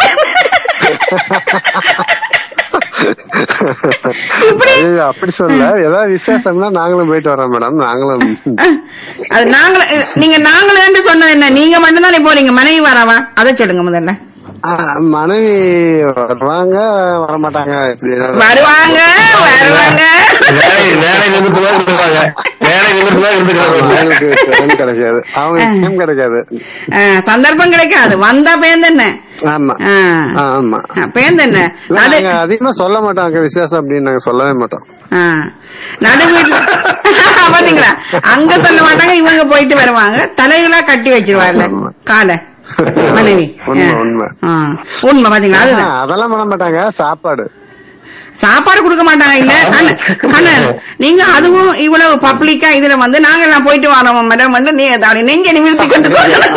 Speaker 2: இப்படி
Speaker 1: ஐயோ, அப்படி சொல்ல ஏதாவது விசேஷம்னா நாங்களும் போயிட்டு வரோம் மேடம் நாங்களும்
Speaker 2: அஹ், அது நாங்களும் அஹ், நீங்க நாங்களும் சொன்னது என்ன நீங்க மட்டும்தானே போறீங்க மனைவி வரவா அதை சொல்லுங்க முதல்ல
Speaker 1: ஆ, மனைவி வருவாங்க வரமாட்டாங்க இப்படி ஏதாவது.
Speaker 2: வருவாங்க வருவாங்க
Speaker 4: வேலை வேலை நிமித்தமா இருந்துருவாங்க வேலை நிமித்தமா இருந்துக்கிறாங்க
Speaker 1: அவங்களுக்கு டைம் கிடைக்காது அவங்க டைம் கிடைக்காது
Speaker 2: அஹ், சந்தர்ப்பம் கிடைக்காது வந்தா பேருந்து என்ன
Speaker 1: ஆமா
Speaker 2: அஹ்,
Speaker 1: ஆமா
Speaker 2: அஹ், பேருந்து என்ன
Speaker 1: இல்ல,
Speaker 2: நடு
Speaker 1: நாங்க அதிகமா சொல்ல மாட்டோம் விசேஷம் அப்படின்னு நாங்க சொல்லவே மாட்டோம்
Speaker 2: அஹ், நடு வீட்டுல பாத்தீங்களா அங்க சொல்ல மாட்டாங்க இவங்க போயிட்டு வருவாங்க தலைகளா கட்டி வச்சிருவாங்க காலை மனைவி
Speaker 1: உண்மை,
Speaker 2: அஹ்,
Speaker 1: உண்மை.
Speaker 2: அஹ், உண்மை பாத்தீங்களா
Speaker 1: ஆ,
Speaker 2: அதுதான்
Speaker 1: அதெல்லாம் பண்ண மாட்டாங்க சாப்பாடு
Speaker 2: சாப்பாடு கொடுக்க மாட்டாங்க இல்ல கண்ணு கண்ணு நீங்க அதுவும் இவ்வளவு பப்ளிக்கா இதுல வந்து நாங்க எல்லாம் போயிட்டு வரோம் மேடம் வந்து நீ அப்படி நெஞ்ச நிமிர்த்தி கொண்டு சொல்லணும்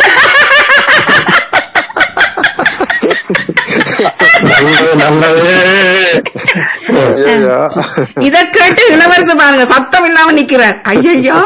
Speaker 4: நல்லது நல்லது
Speaker 1: ஐயோ
Speaker 2: இத கேட்டு இளவரசு பாருங்க சத்தம் இல்லாம நிக்கிறார் ஐயோ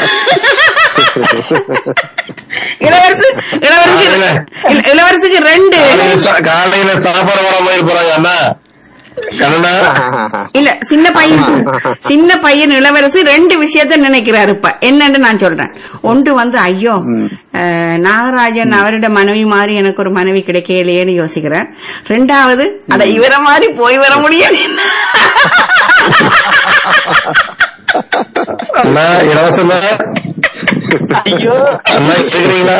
Speaker 2: இளவரசு இளவரசி இள- இளவரசிக்கு ரெண்டு
Speaker 4: காலையில சா- காலையில சாப்பாடு வர மாதிரி போறாங்க அண்ணா கண்ணா
Speaker 2: இல்ல சின்ன பையன் சின்ன பையன் இளவரசி ரெண்டு விஷயத்த நினைக்கிறாரு இப்ப என்னன்னு நான் சொல்றேன் ஒன்று வந்து ஐயோ அஹ், நாகராஜன் அவரோட மனைவி மாதிரி எனக்கு ஒரு மனைவி கிடைக்கலையேன்னு யோசிக்கிறேன் ரெண்டாவது அட இவர மாதிரி போய் வர முடியல
Speaker 4: அண்ணா இலவசம்
Speaker 3: ஐயோ
Speaker 4: அண்ணா இருக்கிறீங்களா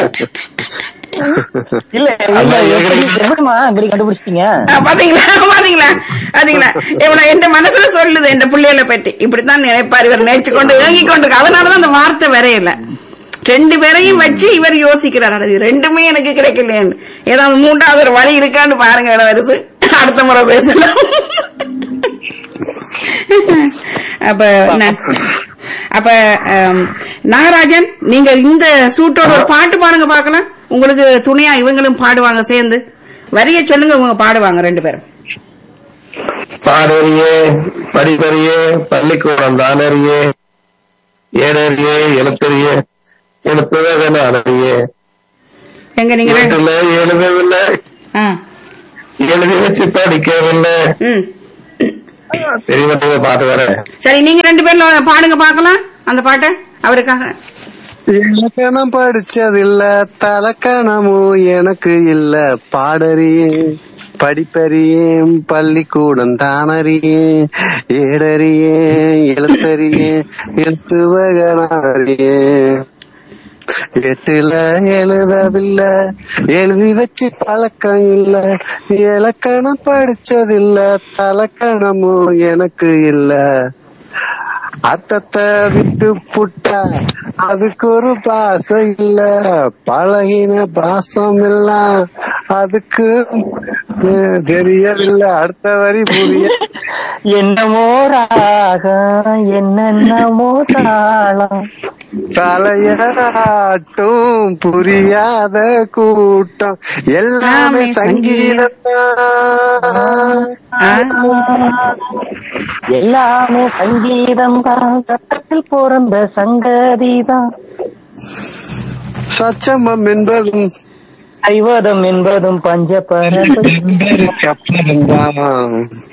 Speaker 3: இல்ல
Speaker 4: அண்ணா,
Speaker 3: இல்ல,
Speaker 4: ஏற்கனவே-
Speaker 3: எப்படி- எப்படிம்மா இப்படி கண்டுபிடிச்சிட்டீங்க
Speaker 2: அஹ், பாத்தீங்களா பாத்தீங்களா பாத்தீங்களா இவ்வளவு என் மனசுல சொல்லுது இந்த பிள்ளைகளை பற்றி இப்படித்தான் நினைப்பார் இவர் நேற்று கொண்டு ஏங்கி கொண்டு அதனாலதான் அந்த வார்த்தை வரையல ரெண்டு பேரையும் வச்சு இவர் யோசிக்கிறார் அட, இது ரெண்டுமே எனக்கு கிடைக்கலையேன்னு ஏதாவது மூன்றாவது ஒரு வழி இருக்கான்னு பாருங்க இளவரசு அடுத்த முறை பேசலாம் அப்ப நான்- அப்ப ஆம், நாகராஜன் நீங்க இந்த சூட்டோட ஒரு பாட்டு பாடுங்க பாக்கலாம் உங்களுக்கு துணையா இவங்களும் பாடுவாங்க சேர்ந்து வரிய சொல்லுங்க இவங்க பாடுவாங்க ரெண்டு பேரும்
Speaker 4: பாடறியே படிப்பறியே பள்ளிக்கூடம் தானறியே ஏடறியே எழுத்தறியே எழுப்பவே நானறியே
Speaker 2: எங்க நீங்க ரெண்டு-
Speaker 4: வீட்டுல எழுதவில்லை
Speaker 2: ஆ,
Speaker 4: எழுதி வச்சு படிக்கவில்லை
Speaker 2: ம்.
Speaker 4: தெரியுமா பாட்டு வரேன்
Speaker 2: சரி நீங்க ரெண்டு பேர்ல பாடுங்க பாக்கலாம் அந்த பாட்டை அவருக்காக
Speaker 1: இலக்கணம் படிச்சதில்ல தலக்கணமும் எனக்கு இல்ல பாடறியேன் படிப்பறியேன் பள்ளிக்கூடம் தானறியேன் ஏடறியேன் எழுத்தறியேன் எழுத்து வகனாறியேன் எட்டுல எழுதவில்லை எழுதி வச்சு பழக்கம் இல்ல இலக்கணம் படிச்சதில்ல தலக்கணமும் எனக்கு இல்ல அத்தத்தை விட்டு புட்டா அதுக்கு ஒரு பாசம் இல்ல பழகின பாசம் இல்ல அதுக்கு அஹ், தெரியவில்லை அடுத்த வரி புரிய
Speaker 3: என்னமோ ராகம் என்னென்னமோ தாளம்
Speaker 1: தலையாட்டும் புரியாத கூட்டம் எல்லாமே சங்கீதம்
Speaker 2: ஆ,
Speaker 3: எல்லாமே சங்கீதம் தான் சட்டத்தில் பிறந்த சங்கதிதான்
Speaker 1: சச்சமம் என்பதும்
Speaker 3: ஐவதம் என்பதும் பஞ்சபரம்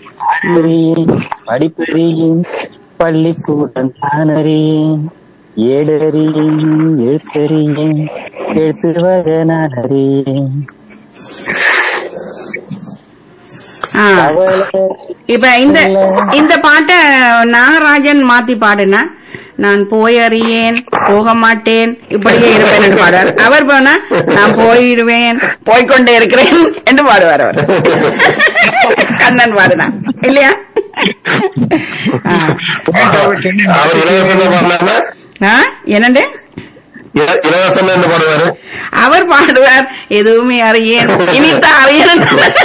Speaker 3: படிப்பறியின் பள்ளிக்கூடம் தானறியேன் ஏடறியேன் எழுத்தறியேன் எழுத்து வகை நான் அறியேன்
Speaker 2: ஆ. இப்ப இந்த இந்த பாட்டை நாகராஜன் மாத்தி பாடுனா நான் போய் அறியேன் போக மாட்டேன் இப்படியே இருப்பேன் என்று பாடுவார் அவர் போனா நான் போயிடுவேன் போய்க்கொண்டே இருக்கிறேன் என்று பாடுவார் அவர் கண்ணன் பாடுனா இல்லையா ஆ.
Speaker 4: அவர் இலவசமா பாடினாருன்னா
Speaker 2: ஆ, என்னண்டு
Speaker 4: இல- இலவசமா என்ன பாடுவாரு
Speaker 2: அவர் பாடுவார் எதுவுமே அறியேன் இனித்தான் அறியேன்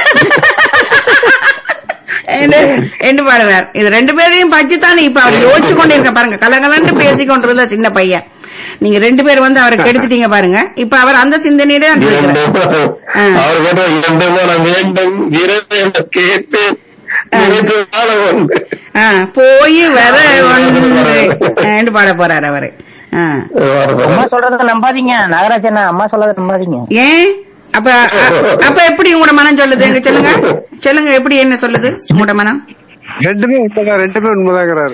Speaker 2: என்று- என்று பாடுவார் இது ரெண்டு பேரையும் பச்சுத்தானே இப்ப அவர் யோசிச்சு கொண்டு இருக்க பாருங்க கலகலன்னு பேசி கொண்டிருந்த சின்ன பையன் நீங்க ரெண்டு பேர் வந்து அவரை கெடுத்துட்டீங்க பாருங்க இப்ப அவர் அந்த சிந்தனையிலே தான் இருக்கிறார்.
Speaker 4: இரண்டும்
Speaker 2: ஆ.
Speaker 4: அவர் கேட்ட இரண்டும் நான் வேண்டும் இரண்டு கேட்டேன் நினைத்து வாழ ஒன்று
Speaker 2: ஆ, போய் வர ஒன்று என்று பாட போறார் அவரு ஆ.
Speaker 3: அம்மா சொல்றத நம்பாதீங்க நாகராஜனா அம்மா சொல்றத நம்பாதீங்க
Speaker 2: ஏன் அப்ப அ- அப்ப எப்படி உங்களோட மனம் சொல்லுது எங்க சொல்லுங்க சொல்லுங்க எப்படி என்ன சொல்லுது உங்களோட மனம்
Speaker 1: ரெண்டுமே உண்மைதான் ரெண்டுமே உண்மைதாங்கிறாரு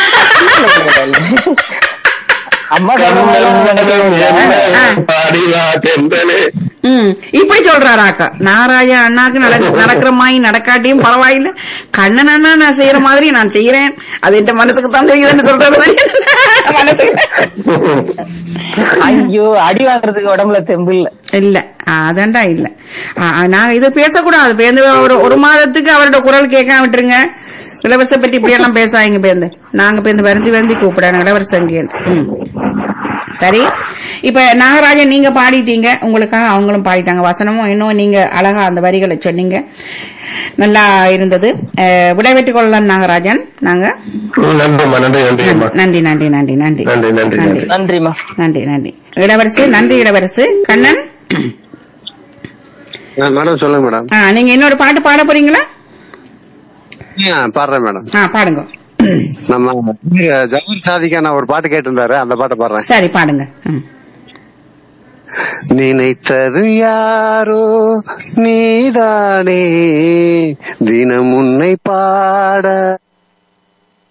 Speaker 3: அம்மா
Speaker 4: பாடிவா தென்றலே
Speaker 2: ம் இப்படி சொல்றாராக்கா நாராஜா அண்ணாக்கு நடக்க- நடக்கிற மாதிரி நடக்காட்டியும் பரவாயில்ல கண்ணன் அண்ணா நான் செய்யற மாதிரி நான் செய்யறேன் அது என் மனசுக்கு தான் தெரியுதுன்னு சொல்றது மனசுக்கு
Speaker 3: ஐயோ அடி வாங்குறதுக்கு உடம்புல தெம்பு இல்ல
Speaker 2: இல்ல அதான்டா இல்ல ஆ, ஆ, நான் இது பேசக்கூடாது பேருந்து ஒரு ஒரு மாதத்துக்கு அவரோட குரல் கேட்காம விட்டுருங்க இளவரச பற்றி இப்படி எல்லாம் பேசாதீங்க பேருந்து நாங்க பேருந்து வருந்தி வருந்தி கூப்பிடாங்க இளவரசங்க ம். சரி இப்ப நாகராஜன் நீங்க பாடிட்டீங்க உங்களுக்காக அவங்களும் பாடிட்டாங்க வசனமும் இன்னும் நீங்க அழகா அந்த வரிகளை சொன்னீங்க நல்லா இருந்தது அஹ், விடைபெற்றுக் கொள்ளலாம் நாகராஜன் நாங்க
Speaker 4: நன்றிம்மா நன்றி நன்றிம்மா
Speaker 2: நன்றி நன்றி நன்றி நன்றி
Speaker 4: நன்றி நன்றி நன்றி
Speaker 3: நன்றிமா
Speaker 2: நன்றி நன்றி இளவரசு நன்றி இளவரசு கண்ணன்
Speaker 1: மேடம் சொல்லுங்க மேடம்
Speaker 2: ஆ, நீங்க இன்னொரு பாட்டு பாட போறீங்களா
Speaker 1: ஆ, பாடுறேன் மேடம்
Speaker 2: ஆ பாடுங்க
Speaker 1: நம்ம ஜவஹர் சாதிக்கா நான் ஒரு பாட்டு கேட்டிருந்தாரு அந்த பாட்டை பாடுறேன்
Speaker 2: சரி பாடுங்க ம்.
Speaker 1: நினைத்தது யாரோ நீதானே தினம் உன்னை பாட